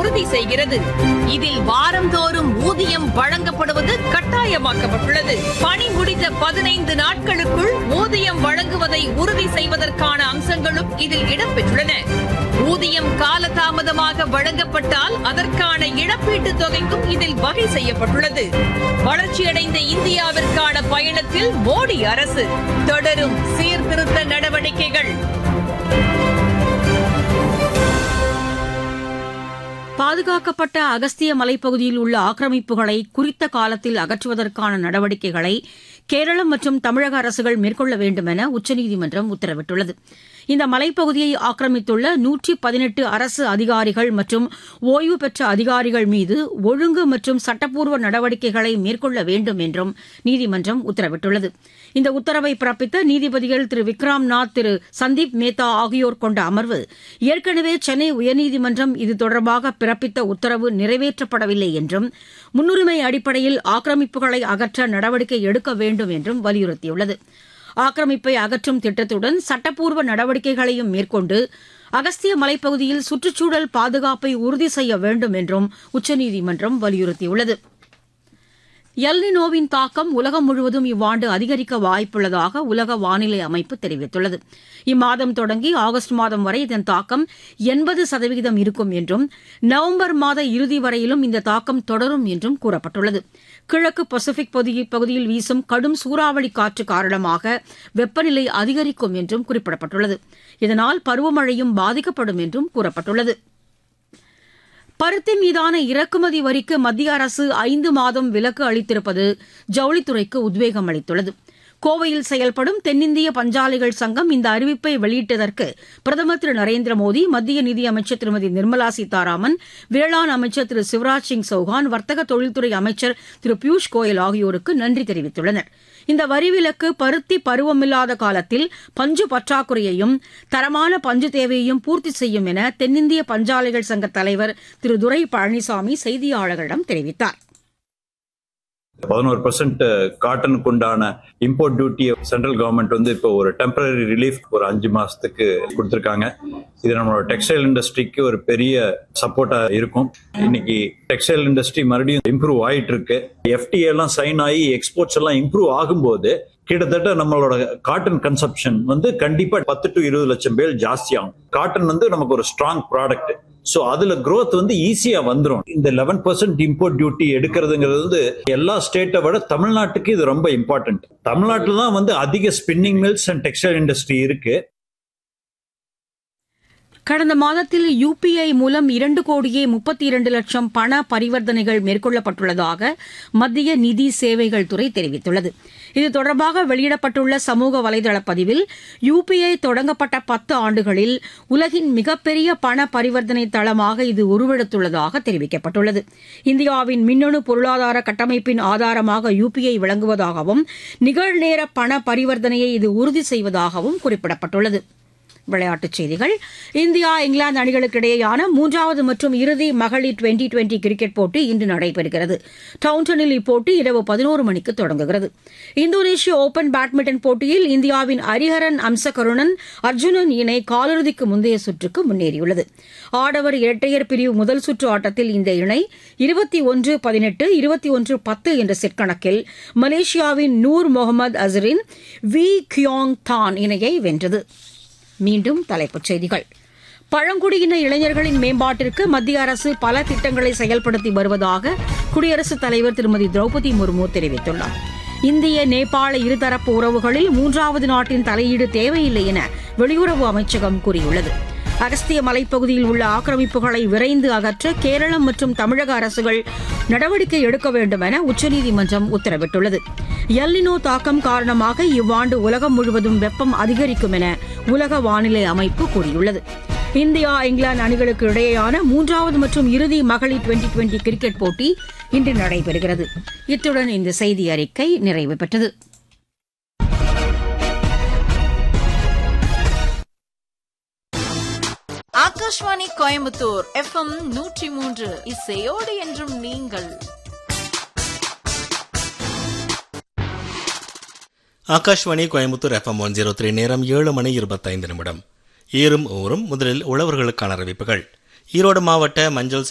உறுதி செய்கிறது இதில் வாரந்தோறும் ஊதியம் வழங்கப்படுவது கட்டாயமாக்கப்பட்டுள்ளது பணி முடிந்த பதினைந்து நாட்களுக்குள் ஊதியம் வழங்குவதை உறுதி செய்வதற்கான அம்சங்களும் இதில் இடம்பெற்றுள்ளன ஊதியம் காலதாமதமாக வழங்கப்பட்டால் அதற்கான இழப்பீட்டுத் தொகைக்கும் இதில் வகை செய்யப்பட்டுள்ளது வளர்ச்சியடைந்த இந்தியாவிற்கான பயணத்தில் மோடி அரசு தொடரும் சீர்திருத்த நடவடிக்கைகள் பாதுகாக்கப்பட்ட அகஸ்திய மலைப்பகுதியில் உள்ள ஆக்கிரமிப்புகளை குறித்த காலத்தில் அகற்றுவதற்கான நடவடிக்கைகளை கேரளம் மற்றும் தமிழக அரசுகள் மேற்கொள்ள வேண்டும் என உச்சநீதிமன்றம் உத்தரவிட்டுள்ளது இந்த மலைப்பகுதியை ஆக்கிரமித்துள்ள நூற்றி பதினெட்டு அரசு அதிகாரிகள் மற்றும் ஓய்வு பெற்ற அதிகாரிகள் மீது ஒழுங்கு மற்றும் சட்டப்பூர்வ நடவடிக்கைகளை மேற்கொள்ள வேண்டும் என்றும் நீதிமன்றம் உத்தரவிட்டுள்ளது இந்த உத்தரவை பிறப்பித்த நீதிபதிகள் திரு விக்ராம் நாத் திரு சந்தீப் மேத்தா ஆகியோர் கொண்ட அமர்வு ஏற்கனவே சென்னை உயர்நீதிமன்றம் இது தொடர்பாக பிறப்பித்த உத்தரவு நிறைவேற்றப்படவில்லை என்றும் முன்னுரிமை அடிப்படையில் ஆக்கிரமிப்புகளை அகற்ற நடவடிக்கை எடுக்க வேண்டும் என்றும் வலியுறுத்தியுள்ளது ஆக்கிரமிப்பை அகற்றும் திட்டத்துடன் சட்டப்பூர்வ நடவடிக்கைகளையும் மேற்கொண்டு அகஸ்திய மலைப்பகுதியில் சுற்றுச்சூழல் பாதுகாப்பை உறுதி செய்ய வேண்டும் என்றும் உச்சநீதிமன்றம் வலியுறுத்தியுள்ளது எல்னினோவின் தாக்கம் உலகம் முழுவதும் இவ்வாண்டு அதிகரிக்க வாய்ப்புள்ளதாக உலக வானிலை அமைப்பு தெரிவித்துள்ளது இம்மாதம் தொடங்கி ஆகஸ்ட் மாதம் வரை இதன் தாக்கம் எண்பது சதவீதம் இருக்கும் என்றும் நவம்பர் மாத இறுதி வரையிலும் இந்த தாக்கம் தொடரும் என்றும் கூறப்பட்டுள்ளது கிழக்கு பசிபிக் பகுதியில் வீசும் கடும் சூறாவளி காற்று காரணமாக வெப்பநிலை அதிகரிக்கும் என்றும் குறிப்பிடப்பட்டுள்ளது இதனால் பருவமழையும் பாதிக்கப்படும் என்றும் கூறப்பட்டுள்ளது பருத்தி மீதான இறக்குமதி வரிக்கு மத்திய அரசு ஐந்து மாதம் விலக்கு அளித்திருப்பது ஜவுளித்துறைக்கு உத்வேகம் அளித்துள்ளது கோவையில் செயல்படும் தென்னிந்திய பஞ்சாலைகள் சங்கம் இந்த அறிவிப்பை வெளியிட்டதற்கு பிரதமர் திரு நரேந்திர மோடி மத்திய நிதியமைச்சர் திருமதி நிர்மலா சீதாராமன் வேளாண் அமைச்சர் திரு சிவராஜ் சிங் சௌஹான் வர்த்தக தொழில்துறை அமைச்சர் திரு பியூஷ் கோயல் ஆகியோருக்கு நன்றி தெரிவித்துள்ளனர் இந்த வரிவிலக்கு பருத்தி பருவமில்லாத காலத்தில் பஞ்சு பற்றாக்குறையையும் தரமான பஞ்சு தேவையையும் பூர்த்தி செய்யும் என தென்னிந்திய பஞ்சாலைகள் சங்க தலைவர் திரு துரை பழனிசாமி செய்தியாளர்களிடம் தெரிவித்தார் பதினோரு பர்சன்ட் காட்டனுக்கு உண்டான இம்போர்ட் டியூட்டியை சென்ட்ரல் கவர்மெண்ட் வந்து இப்போ ஒரு டெம்பரரி ரிலீஃப் ஒரு அஞ்சு மாசத்துக்கு கொடுத்துருக்காங்க இது நம்மளோட டெக்ஸ்டைல் இண்டஸ்ட்ரிக்கு ஒரு பெரிய சப்போர்ட்டா இருக்கும் இன்னைக்கு டெக்ஸ்டைல் இண்டஸ்ட்ரி மறுபடியும் இம்ப்ரூவ் ஆயிட்டு இருக்கு எஃப்டிஏ எல்லாம் சைன் ஆகி எக்ஸ்போர்ட்ஸ் எல்லாம் இம்ப்ரூவ் ஆகும்போது கிட்டத்தட்ட நம்மளோட காட்டன் கன்சப்ஷன் வந்து கண்டிப்பா பத்து டு இருபது லட்சம் பேர் ஜாஸ்தி ஆகும் காட்டன் வந்து நமக்கு ஒரு ஸ்ட்ராங் ப்ராடக்ட் சோ அதுல growth வந்து ஈஸியா வந்துரும் இந்த லெவன் பர்சன்ட் இம்போர்ட் டியூட்டி எடுக்கிறதுங்கிறது வந்து எல்லா ஸ்டேட்டை விட தமிழ்நாட்டுக்கு இது ரொம்ப இம்பார்ட்டன்ட் தமிழ்நாட்டில் தான் வந்து அதிக spinning mills and textile industry இருக்கு கடந்த மாதத்தில் யுபிஐ மூலம் இரண்டு கோடியே முப்பத்தி இரண்டு லட்சம் பண பரிவர்த்தனைகள் மேற்கொள்ளப்பட்டுள்ளதாக மத்திய நிதி சேவைகள் துறை தெரிவித்துள்ளது இது தொடர்பாக வெளியிடப்பட்டுள்ள சமூக வலைதள பதிவில் யுபிஐ தொடங்கப்பட்ட பத்து ஆண்டுகளில் உலகின் மிகப்பெரிய பண பரிவர்த்தனை தளமாக இது உருவெடுத்துள்ளதாக தெரிவிக்கப்பட்டுள்ளது இந்தியாவின் மின்னணு பொருளாதார கட்டமைப்பின் ஆதாரமாக யுபிஐ விளங்குவதாகவும் நிகழ்நேர பண பரிவர்த்தனையை இது உறுதி செய்வதாகவும் குறிப்பிடப்பட்டுள்ளது விளையாட்டுச் செய்திகள் இந்தியா இங்கிலாந்து அணிகளுக்கு இடையேயான மூன்றாவது மற்றும் இறுதி மகளிர் டுவெண்டி டுவெண்டி கிரிக்கெட் போட்டி இன்று நடைபெறுகிறது டவுன்டனில் இப்போட்டி இரவு பதினோரு மணிக்கு தொடங்குகிறது இந்தோனேஷிய ஓபன் பேட்மிண்டன் போட்டியில் இந்தியாவின் ஹரிஹரன் அம்சகருணன் அர்ஜுனன் இணை காலிறுதிக்கு முந்தைய சுற்றுக்கு முன்னேறியுள்ளது ஆடவர் இரட்டையர் பிரிவு முதல் சுற்று ஆட்டத்தில் இந்த இணை இருபத்தி ஒன்று பதினெட்டு இருபத்தி ஒன்று பத்து என்ற செட் கணக்கில் மலேசியாவின் நூர் முகமது அசரின் வி கியோங் தான் இணையை வென்றது மீண்டும் தலைப்புச் செய்திகள் பழங்குடியின இளைஞர்களின் மேம்பாட்டிற்கு மத்திய அரசு பல திட்டங்களை செயல்படுத்தி வருவதாக குடியரசுத் தலைவர் திருமதி திரௌபதி முர்மு தெரிவித்துள்ளார் இந்திய நேபாள இருதரப்பு உறவுகளில் மூன்றாவது நாட்டின் தலையீடு தேவையில்லை என வெளியுறவு அமைச்சகம் கூறியுள்ளது அகஸ்திய மலைப்பகுதியில் உள்ள ஆக்கிரமிப்புகளை விரைந்து அகற்ற கேரளம் மற்றும் தமிழக அரசுகள் நடவடிக்கை எடுக்க வேண்டும் என உச்சநீதிமன்றம் உத்தரவிட்டுள்ளது எல்லினோ தாக்கம் காரணமாக இவ்வாண்டு உலகம் முழுவதும் வெப்பம் அதிகரிக்கும் என உலக வானிலை அமைப்பு கூறியுள்ளது இந்தியா இங்கிலாந்து அணிகளுக்கு இடையேயான மூன்றாவது மற்றும் இறுதி மகளிர் டுவெண்டி டுவெண்டி கிரிக்கெட் போட்டி இன்று நடைபெறுகிறது இத்துடன் இந்த செய்தி அறிக்கை நிறைவு பெற்றது ஆகாஷ்வாணி கோயம்புத்தூர் எஃப்எம் நூற்றி மூன்று இசையோடு என்றும் நீங்கள் Akashvani Coimbatore FM one zero three நேரம் ஏழு மணி இருபத்தைந்து நிமிடம் ஈரும் ஊரும் முதலில் உழவர்களுக்கான அறிவிப்புகள் ஈரோடு மாவட்ட மஞ்சள்